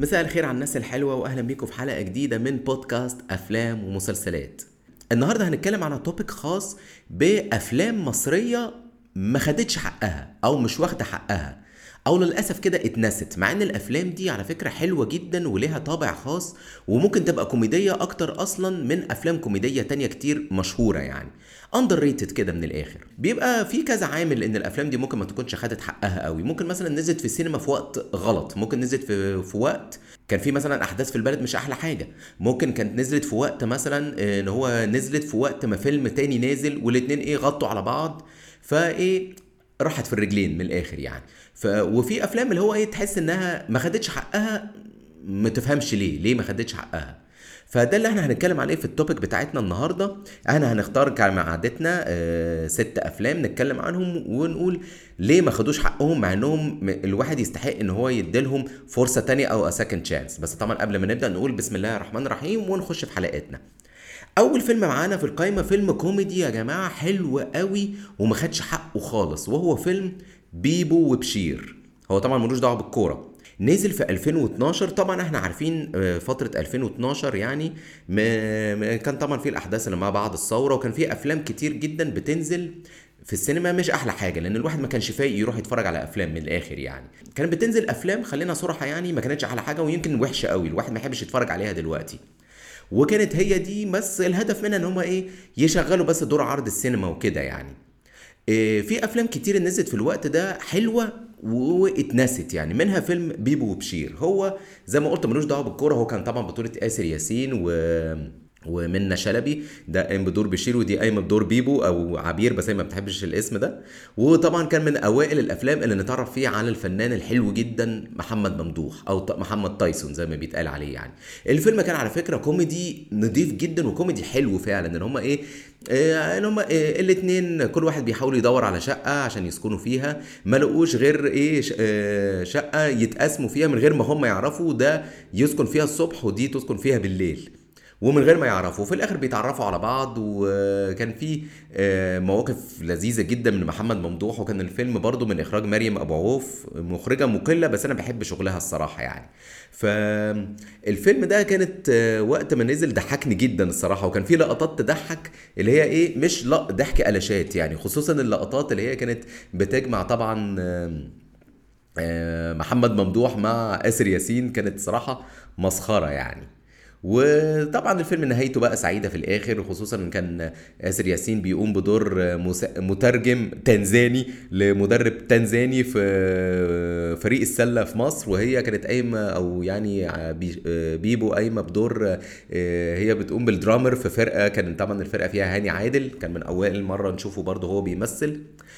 مساء الخير على الناس الحلوة وأهلا بيكم في حلقة جديدة من بودكاست أفلام ومسلسلات النهاردة هنتكلم على توبيك خاص بأفلام مصرية ما خدتش حقها أو مش واخدة حقها او للاسف كده اتنست مع ان الافلام دي على فكره حلوه جدا وليها طابع خاص وممكن تبقى كوميديه اكتر اصلا من افلام كوميديه تانية كتير مشهوره يعني اندر ريتد كده من الاخر بيبقى في كذا عامل ان الافلام دي ممكن ما تكونش خدت حقها قوي ممكن مثلا نزلت في السينما في وقت غلط ممكن نزلت في في وقت كان في مثلا احداث في البلد مش احلى حاجه ممكن كانت نزلت في وقت مثلا ان هو نزلت في وقت ما فيلم تاني نازل والاتنين ايه غطوا على بعض فايه راحت في الرجلين من الاخر يعني ف وفي افلام اللي هو ايه تحس انها ما خدتش حقها ما تفهمش ليه ليه ما خدتش حقها فده اللي احنا هنتكلم عليه في التوبيك بتاعتنا النهارده احنا هنختار كما عادتنا اه ست افلام نتكلم عنهم ونقول ليه ما خدوش حقهم مع انهم الواحد يستحق ان هو يديلهم فرصه تانية او سكند تشانس بس طبعا قبل ما نبدا نقول بسم الله الرحمن الرحيم ونخش في حلقاتنا اول فيلم معانا في القايمه فيلم كوميدي يا جماعه حلو قوي وما خدش حقه خالص وهو فيلم بيبو وبشير هو طبعا ملوش دعوه بالكوره نزل في 2012 طبعا احنا عارفين فترة 2012 يعني كان طبعا في الاحداث اللي ما بعد الثورة وكان في افلام كتير جدا بتنزل في السينما مش احلى حاجه لان الواحد ما كانش فايق يروح يتفرج على افلام من الاخر يعني كانت بتنزل افلام خلينا صراحه يعني ما كانتش احلى حاجه ويمكن وحشه قوي الواحد ما يحبش يتفرج عليها دلوقتي وكانت هي دي بس الهدف منها ان هم ايه يشغلوا بس دور عرض السينما وكده يعني إيه في افلام كتير نزلت في الوقت ده حلوه واتنست يعني منها فيلم بيبو وبشير هو زي ما قلت ملوش دعوه بالكوره هو كان طبعا بطوله آسر ياسين و ومنى شلبي ده قايم بدور بشير ودي قايمه بدور بيبو او عبير بس هي ما بتحبش الاسم ده وطبعا كان من اوائل الافلام اللي نتعرف فيها على الفنان الحلو جدا محمد ممدوح او محمد تايسون زي ما بيتقال عليه يعني الفيلم كان على فكره كوميدي نضيف جدا وكوميدي حلو فعلا ان هما ايه ان هما إيه الاثنين كل واحد بيحاول يدور على شقه عشان يسكنوا فيها ما لقوش غير ايه شقه يتقاسموا فيها من غير ما هم يعرفوا ده يسكن فيها الصبح ودي تسكن فيها بالليل ومن غير ما يعرفوا في الاخر بيتعرفوا على بعض وكان في مواقف لذيذه جدا من محمد ممدوح وكان الفيلم برضو من اخراج مريم ابو عوف مخرجه مقله بس انا بحب شغلها الصراحه يعني فالفيلم ده كانت وقت ما نزل ضحكني جدا الصراحه وكان في لقطات تضحك اللي هي ايه مش لا ضحك قلشات يعني خصوصا اللقطات اللي هي كانت بتجمع طبعا محمد ممدوح مع آسر ياسين كانت صراحه مسخره يعني وطبعا الفيلم نهايته بقى سعيده في الاخر خصوصا كان آسر ياسين بيقوم بدور مترجم تنزاني لمدرب تنزاني في فريق السله في مصر وهي كانت قايمه او يعني بيبو قايمه بدور هي بتقوم بالدرامر في فرقه كان طبعا الفرقه فيها هاني عادل كان من اوائل مره نشوفه برضه هو بيمثل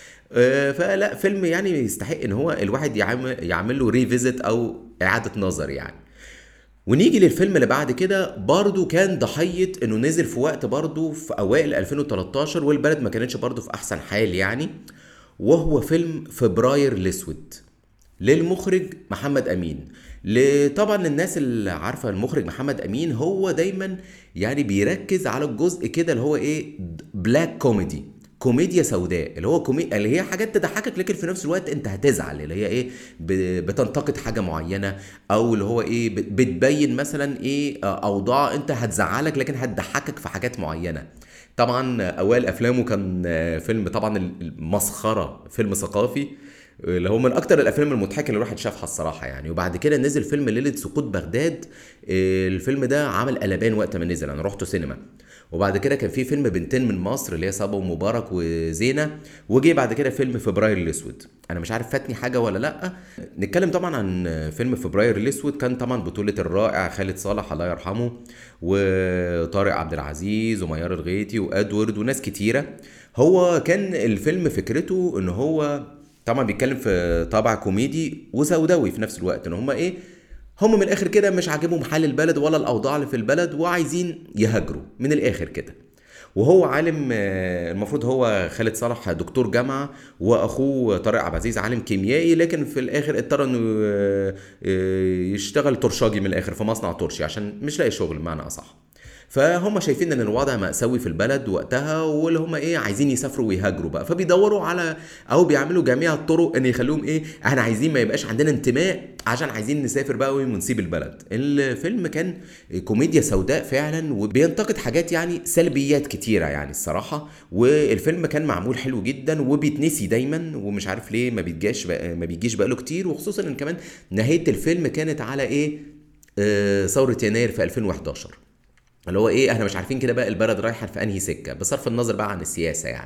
فلا فيلم يعني يستحق ان هو الواحد يعمل, يعمل له ريفيزيت او اعاده نظر يعني ونيجي للفيلم اللي بعد كده برضو كان ضحية انه نزل في وقت برضو في اوائل 2013 والبلد ما كانتش برضو في احسن حال يعني وهو فيلم فبراير الاسود للمخرج محمد امين طبعا الناس اللي عارفه المخرج محمد امين هو دايما يعني بيركز على الجزء كده اللي هو ايه بلاك كوميدي كوميديا سوداء اللي هو كومي... اللي هي حاجات تضحكك لكن في نفس الوقت انت هتزعل اللي هي ايه ب... بتنتقد حاجه معينه او اللي هو ايه ب... بتبين مثلا ايه اوضاع انت هتزعلك لكن هتضحكك في حاجات معينه طبعا اوائل افلامه كان فيلم طبعا المسخره فيلم ثقافي اللي هو من اكتر الافلام المضحكه اللي الواحد شافها الصراحه يعني وبعد كده نزل فيلم ليله سقوط بغداد الفيلم ده عمل قلبان وقت ما نزل انا رحته سينما وبعد كده كان في فيلم بنتين من مصر اللي هي صبا ومبارك وزينه وجي بعد كده فيلم فبراير الاسود انا مش عارف فاتني حاجه ولا لا نتكلم طبعا عن فيلم فبراير الاسود كان طبعا بطوله الرائع خالد صالح الله يرحمه وطارق عبد العزيز وميار الغيتي وادوارد وناس كتيره هو كان الفيلم فكرته ان هو طبعا بيتكلم في طابع كوميدي وسوداوي في نفس الوقت ان هما ايه هم من الاخر كده مش عاجبهم حال البلد ولا الاوضاع اللي في البلد وعايزين يهاجروا من الاخر كده وهو عالم المفروض هو خالد صالح دكتور جامعه واخوه طارق عبد العزيز عالم كيميائي لكن في الاخر اضطر انه يشتغل ترشاجي من الاخر في مصنع ترشي عشان مش لاقي شغل بمعنى اصح فهم شايفين ان الوضع مأساوي في البلد وقتها واللي هم ايه عايزين يسافروا ويهاجروا بقى فبيدوروا على او بيعملوا جميع الطرق ان يخلوهم ايه احنا عايزين ما يبقاش عندنا انتماء عشان عايزين نسافر بقى ونسيب البلد الفيلم كان كوميديا سوداء فعلا وبينتقد حاجات يعني سلبيات كتيره يعني الصراحه والفيلم كان معمول حلو جدا وبيتنسي دايما ومش عارف ليه ما بيجاش بقى ما بيجيش بقاله كتير وخصوصا ان كمان نهايه الفيلم كانت على ايه آه ثوره يناير في 2011 اللي هو ايه احنا مش عارفين كده بقى البلد رايحه في انهي سكه بصرف النظر بقى عن السياسه يعني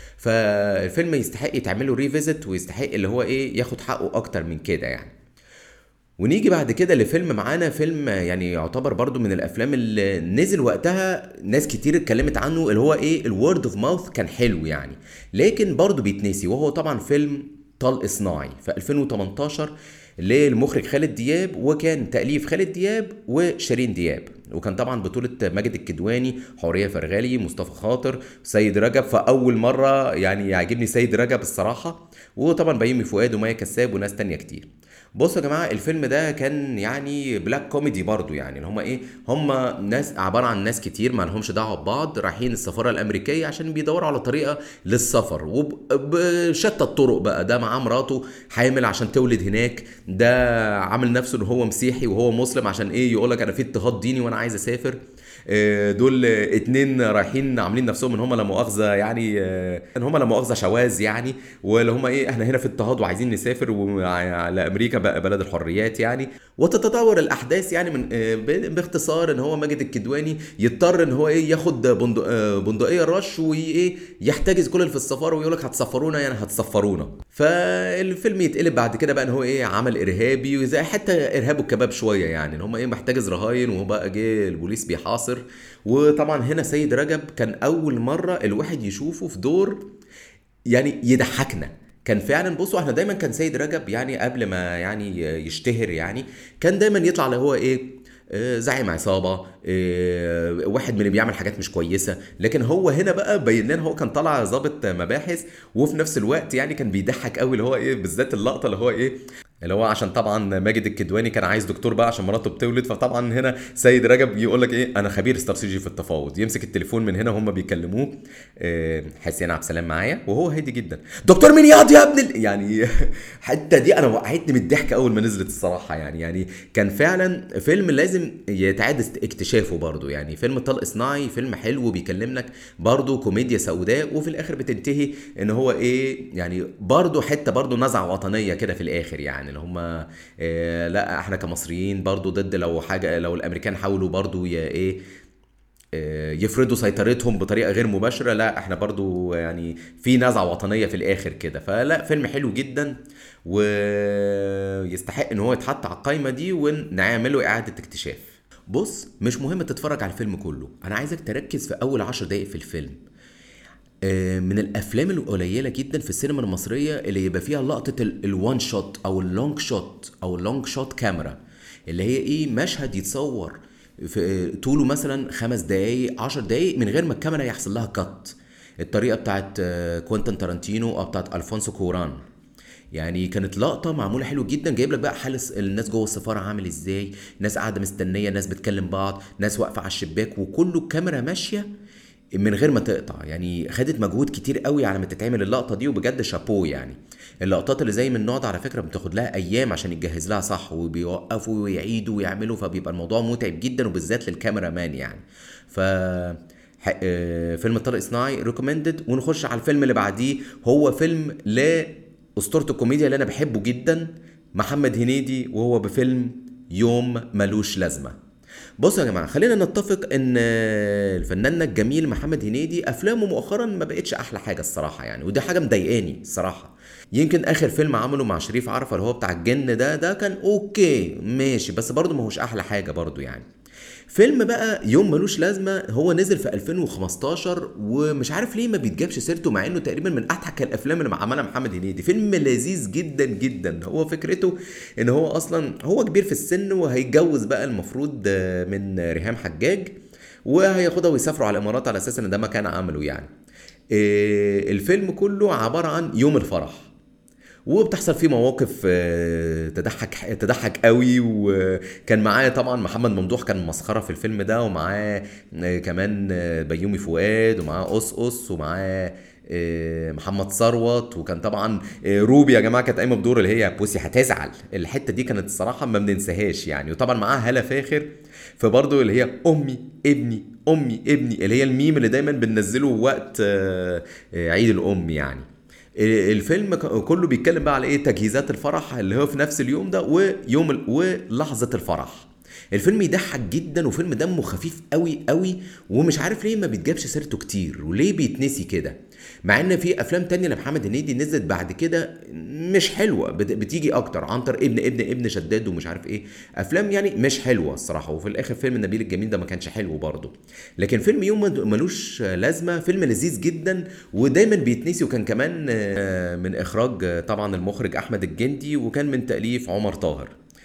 فالفيلم يستحق يتعمل له ريفيزيت ويستحق اللي هو ايه ياخد حقه اكتر من كده يعني ونيجي بعد كده لفيلم معانا فيلم يعني يعتبر برضو من الافلام اللي نزل وقتها ناس كتير اتكلمت عنه اللي هو ايه الورد اوف ماوث كان حلو يعني لكن برضو بيتنسي وهو طبعا فيلم طلق صناعي في 2018 للمخرج خالد دياب وكان تأليف خالد دياب وشيرين دياب وكان طبعا بطولة ماجد الكدواني حورية فرغالي مصطفى خاطر سيد رجب فأول مرة يعني يعجبني سيد رجب الصراحة وطبعا بيومي فؤاد ومايا كساب وناس تانية كتير بصوا يا جماعه الفيلم ده كان يعني بلاك كوميدي برضو يعني اللي هم ايه هم ناس عباره عن ناس كتير ما لهمش دعوه ببعض رايحين السفاره الامريكيه عشان بيدوروا على طريقه للسفر وبشتى الطرق بقى ده معاه مراته حامل عشان تولد هناك ده عامل نفسه ان هو مسيحي وهو مسلم عشان ايه يقول لك انا في اضطهاد ديني وانا عايز اسافر دول اتنين رايحين عاملين نفسهم ان هم لا مؤاخذه يعني ان هم لا مؤاخذه شواذ يعني واللي هم ايه احنا هنا في اضطهاد وعايزين نسافر لامريكا بقى بلد الحريات يعني وتتطور الاحداث يعني من باختصار ان هو ماجد الكدواني يضطر ان هو ايه ياخد بندقيه رش وايه يحتجز كل اللي في السفاره ويقول لك هتسفرونا يعني هتسفرونا فالفيلم يتقلب بعد كده بقى ان هو ايه عمل ارهابي وزي حتى ارهاب الكباب شويه يعني ان هم ايه محتجز رهاين وهو بقى جه البوليس بيحاصر وطبعا هنا سيد رجب كان اول مره الواحد يشوفه في دور يعني يضحكنا كان فعلا بصوا احنا دايما كان سيد رجب يعني قبل ما يعني يشتهر يعني كان دايما يطلع اللي هو ايه زعيم عصابه واحد من اللي بيعمل حاجات مش كويسه لكن هو هنا بقى بين لنا هو كان طالع ظابط مباحث وفي نفس الوقت يعني كان بيضحك قوي اللي هو ايه بالذات اللقطه اللي هو ايه اللي هو عشان طبعا ماجد الكدواني كان عايز دكتور بقى عشان مراته بتولد فطبعا هنا سيد رجب يقول لك ايه انا خبير استراتيجي في التفاوض يمسك التليفون من هنا هم بيكلموه حسين عبد السلام معايا وهو هادي جدا دكتور مين ياض يا ابن يعني الحته دي انا وقعتني من الضحك اول ما نزلت الصراحه يعني يعني كان فعلا فيلم لازم يتعاد اكتشافه برضه يعني فيلم طلق صناعي فيلم حلو بيكلمنا برضه كوميديا سوداء وفي الاخر بتنتهي ان هو ايه يعني برضه حته برضه نزعه وطنيه كده في الاخر يعني اللي هم إيه لا احنا كمصريين برضو ضد لو حاجه لو الامريكان حاولوا برضو ي ايه يفرضوا سيطرتهم بطريقه غير مباشره لا احنا برضو يعني في نزعه وطنيه في الاخر كده فلا فيلم حلو جدا ويستحق ان هو يتحط على القايمه دي ونعمله اعاده اكتشاف بص مش مهم تتفرج على الفيلم كله انا عايزك تركز في اول عشر دقايق في الفيلم من الافلام القليله جدا في السينما المصريه اللي يبقى فيها لقطه الوان شوت او اللونج شوت او اللونج شوت كاميرا اللي هي ايه مشهد يتصور في طوله مثلا خمس دقايق عشر دقايق من غير ما الكاميرا يحصل لها كات الطريقه بتاعت كوينتين تارانتينو او بتاعت الفونسو كوران يعني كانت لقطه معموله حلو جدا جايب لك بقى حال الناس جوه السفاره عامل ازاي ناس قاعده مستنيه ناس بتكلم بعض ناس واقفه على الشباك وكله الكاميرا ماشيه من غير ما تقطع يعني خدت مجهود كتير قوي على ما تتعمل اللقطه دي وبجد شابو يعني اللقطات اللي زي من النوع ده على فكره بتاخد لها ايام عشان يتجهز لها صح وبيوقفوا ويعيدوا ويعملوا فبيبقى الموضوع متعب جدا وبالذات للكاميرا مان يعني ف فيلم الطريق صناعي ريكومندد ونخش على الفيلم اللي بعديه هو فيلم لاسطوره الكوميديا اللي انا بحبه جدا محمد هنيدي وهو بفيلم يوم ملوش لازمه بصوا يا جماعه خلينا نتفق ان الفنان الجميل محمد هنيدي افلامه مؤخرا ما بقتش احلى حاجه الصراحه يعني ودي حاجه مضايقاني الصراحه يمكن اخر فيلم عمله مع شريف عرفه اللي هو بتاع الجن ده ده كان اوكي ماشي بس برضه ما هوش احلى حاجه برضه يعني فيلم بقى يوم ملوش لازمه هو نزل في 2015 ومش عارف ليه ما بيتجابش سيرته مع انه تقريبا من اضحك الافلام اللي عملها محمد هنيدي فيلم لذيذ جدا جدا هو فكرته ان هو اصلا هو كبير في السن وهيتجوز بقى المفروض من ريهام حجاج وهياخدها ويسافروا على الامارات على اساس ان ده مكان عمله يعني الفيلم كله عباره عن يوم الفرح وبتحصل فيه مواقف آه، تضحك تضحك قوي وكان معاه طبعا محمد ممدوح كان مسخره في الفيلم ده ومعاه آه، كمان آه، بيومي فؤاد ومعاه قصقص ومعاه آه، محمد ثروت وكان طبعا آه، روبي يا جماعه كانت قايمه بدور اللي هي بوسي هتزعل الحته دي كانت الصراحه ما بننساهاش يعني وطبعا معاها هاله فاخر فبرضه اللي هي امي ابني امي ابني اللي هي الميم اللي دايما بننزله وقت آه، آه، عيد الام يعني الفيلم ك- كله بيتكلم بقى على ايه تجهيزات الفرح اللي هو في نفس اليوم ده ويوم ال... ولحظه الفرح الفيلم يضحك جدا وفيلم دمه خفيف قوي قوي ومش عارف ليه ما بيتجابش سيرته كتير وليه بيتنسي كده مع ان في افلام تانية لمحمد هنيدي نزلت بعد كده مش حلوه بت- بتيجي اكتر عنتر ابن ابن ابن شداد ومش عارف ايه افلام يعني مش حلوه الصراحه وفي الاخر فيلم نبيل الجميل ده ما كانش حلو برضه لكن فيلم يوم ملوش لازمه فيلم لذيذ جدا ودايما بيتنسي وكان كمان آه، من اخراج آه، طبعا المخرج احمد الجندي وكان من تاليف عمر طاهر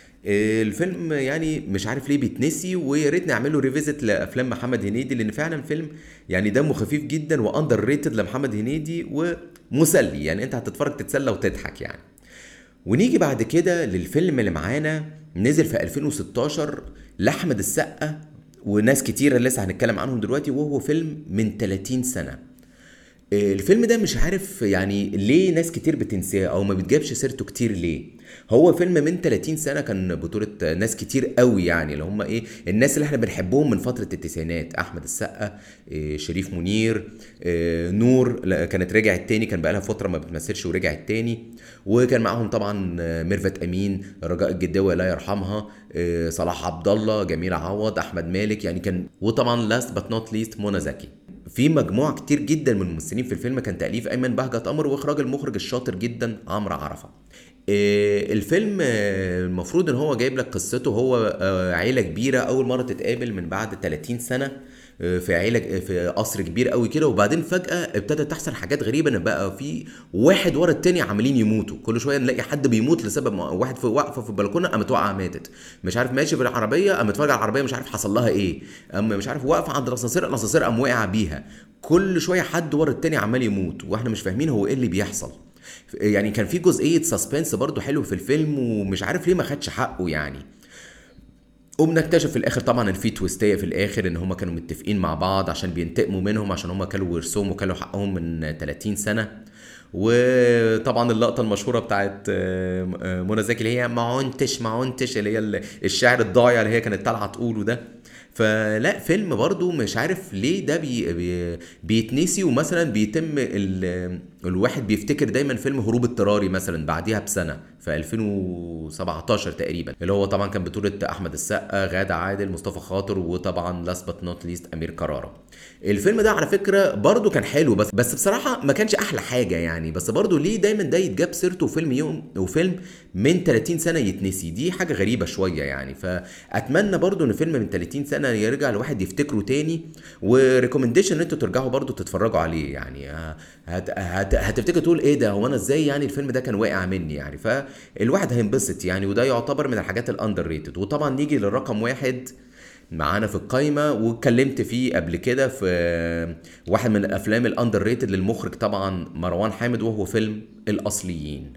الفيلم يعني مش عارف ليه بيتنسي ويا ريت نعمله ريفيزيت لافلام محمد هنيدي لان فعلا فيلم يعني دمه خفيف جدا واندر ريتد لمحمد هنيدي ومسلي يعني انت هتتفرج تتسلى وتضحك يعني ونيجي بعد كده للفيلم اللي معانا نزل في 2016 لاحمد السقا وناس كتيرة لسه هنتكلم عنهم دلوقتي وهو فيلم من 30 سنة الفيلم ده مش عارف يعني ليه ناس كتير بتنساه او ما بتجابش سيرته كتير ليه هو فيلم من 30 سنه كان بطوله ناس كتير قوي يعني اللي هم ايه الناس اللي احنا بنحبهم من فتره التسعينات احمد السقا إيه، شريف منير إيه، نور لا، كانت رجعت تاني كان بقالها فتره ما بتمثلش ورجعت تاني وكان معاهم طبعا آه، ميرفت امين رجاء الجداوي الله يرحمها إيه، صلاح عبد الله جميل عوض احمد مالك يعني كان وطبعا لاست بات نوت ليست منى زكي في مجموعة كتير جدا من الممثلين في الفيلم كان تأليف أيمن بهجت قمر وإخراج المخرج الشاطر جدا عمرو عرفة آه، الفيلم آه، المفروض ان هو جايب لك قصته هو آه، عيلة كبيرة أول مرة تتقابل من بعد 30 سنة آه، في عيلة في قصر كبير قوي كده وبعدين فجأة ابتدت تحصل حاجات غريبة ان بقى في واحد ورا التاني عمالين يموتوا كل شوية نلاقي حد بيموت لسبب ما- واحد في واقفة في البلكونة قامت واقعة ماتت مش عارف ماشي في العربية قامت اتفرج على العربية مش عارف حصل لها ايه اما مش عارف واقفة عند الاسانسير الاسانسير قام وقع بيها كل شوية حد ورا التاني عمال يموت واحنا مش فاهمين هو ايه اللي بيحصل يعني كان في جزئية سسبنس برضو حلو في الفيلم ومش عارف ليه ما خدش حقه يعني وبنكتشف في الاخر طبعا ان في تويستيه في الاخر ان هم كانوا متفقين مع بعض عشان بينتقموا منهم عشان هم كانوا ورثهم وكانوا حقهم من 30 سنه وطبعا اللقطه المشهوره بتاعت آه، آه، منى زكي اللي هي ما عنتش ما عنتش اللي هي ال- الشعر الضايع اللي هي كانت طالعه تقوله ده فلا فيلم برضو مش عارف ليه ده بي بي بيتنسي ومثلا بيتم ال الواحد بيفتكر دايما فيلم هروب اضطراري مثلا بعديها بسنه في 2017 تقريبا اللي هو طبعا كان بطوله احمد السقا غادة عادل مصطفى خاطر وطبعا لاست بات نوت ليست امير كرارة الفيلم ده على فكره برضو كان حلو بس بس بصراحه ما كانش احلى حاجه يعني بس برضو ليه دايما ده يتجاب سيرته فيلم يوم وفيلم من 30 سنه يتنسي دي حاجه غريبه شويه يعني فاتمنى برضو ان فيلم من 30 سنه يرجع الواحد يفتكره تاني وريكومنديشن ان انتوا ترجعوا برضو تتفرجوا عليه يعني آه، هت هت هتفتكر تقول ايه ده هو انا ازاي يعني الفيلم ده كان واقع مني يعني فالواحد هينبسط يعني وده يعتبر من الحاجات الاندر ريتد وطبعا نيجي للرقم واحد معانا في القايمة واتكلمت فيه قبل كده في واحد من الأفلام الأندر ريتد للمخرج طبعا مروان حامد وهو فيلم الأصليين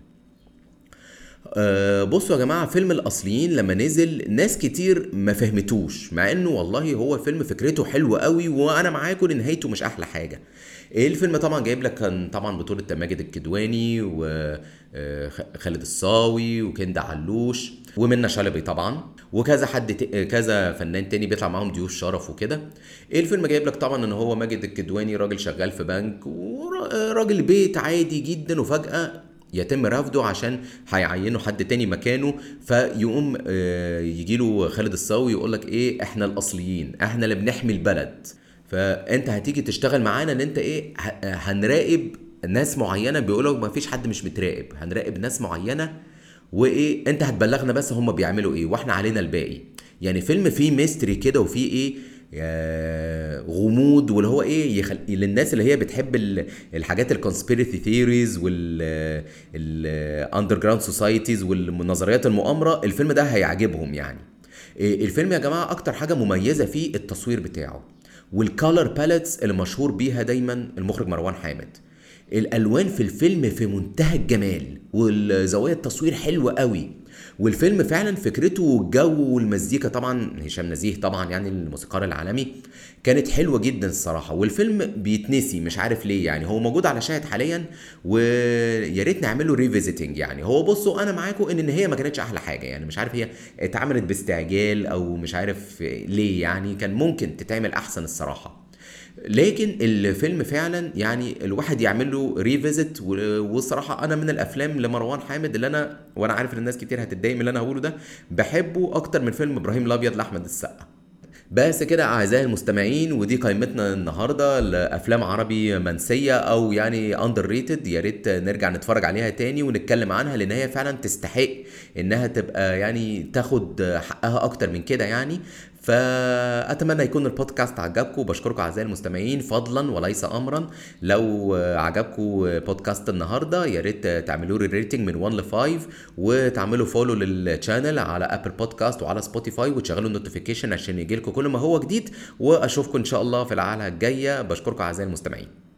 أه بصوا يا جماعة فيلم الأصليين لما نزل ناس كتير ما فهمتوش مع انه والله هو فيلم فكرته حلوة قوي وانا معاكم ان نهايته مش احلى حاجة الفيلم طبعا جايب لك كان طبعا بطولة ماجد الكدواني وخالد الصاوي وكندا علوش ومنى شلبي طبعا وكذا حد ت... كذا فنان تاني بيطلع معاهم ضيوف شرف وكده الفيلم جايب لك طبعا ان هو ماجد الكدواني راجل شغال في بنك وراجل بيت عادي جدا وفجأة يتم رفضه عشان هيعينوا حد تاني مكانه فيقوم آه، يجيله خالد الصاوي يقول لك ايه احنا الاصليين احنا اللي بنحمي البلد فانت هتيجي تشتغل معانا ان انت ايه ه- هنراقب ناس معينه بيقولوا ما فيش حد مش متراقب هنراقب ناس معينه وايه انت هتبلغنا بس هم بيعملوا ايه واحنا علينا الباقي يعني فيلم فيه ميستري كده وفيه ايه يا غموض واللي هو ايه يخل... للناس اللي هي بتحب ال... الحاجات الكونسبيرسي ثيوريز والاندر جراوند سوسايتيز والنظريات المؤامره الفيلم ده هيعجبهم يعني إيه، الفيلم يا جماعه اكتر حاجه مميزه فيه التصوير بتاعه والكالر باليتس اللي مشهور بيها دايما المخرج مروان حامد الالوان في الفيلم في منتهى الجمال والزوايا التصوير حلوه قوي والفيلم فعلا فكرته والجو والمزيكا طبعا هشام نزيه طبعا يعني الموسيقار العالمي كانت حلوه جدا الصراحه والفيلم بيتنسي مش عارف ليه يعني هو موجود على شاهد حاليا ويا ريت نعمل له ريفيزيتنج يعني هو بصوا انا معاكم ان النهايه ما كانتش احلى حاجه يعني مش عارف هي اتعملت باستعجال او مش عارف ليه يعني كان ممكن تتعمل احسن الصراحه لكن الفيلم فعلا يعني الواحد يعمل له ريفيزيت والصراحه انا من الافلام لمروان حامد اللي انا وانا عارف ان الناس كتير هتتضايق من اللي انا هقوله ده بحبه اكتر من فيلم ابراهيم الابيض لاحمد السقا بس كده اعزائي المستمعين ودي قائمتنا النهارده لافلام عربي منسيه او يعني اندر ريتد يا ريت نرجع نتفرج عليها تاني ونتكلم عنها لان هي فعلا تستحق انها تبقى يعني تاخد حقها اكتر من كده يعني فاتمنى يكون البودكاست عجبكم وبشكركم اعزائي المستمعين فضلا وليس امرا لو عجبكم بودكاست النهارده يا ريت تعملوا لي ريتنج من 1 ل 5 وتعملوا فولو للشانل على ابل بودكاست وعلى سبوتيفاي وتشغلوا النوتيفيكيشن عشان يجي لكم كل ما هو جديد واشوفكم ان شاء الله في الحلقه الجايه بشكركم اعزائي المستمعين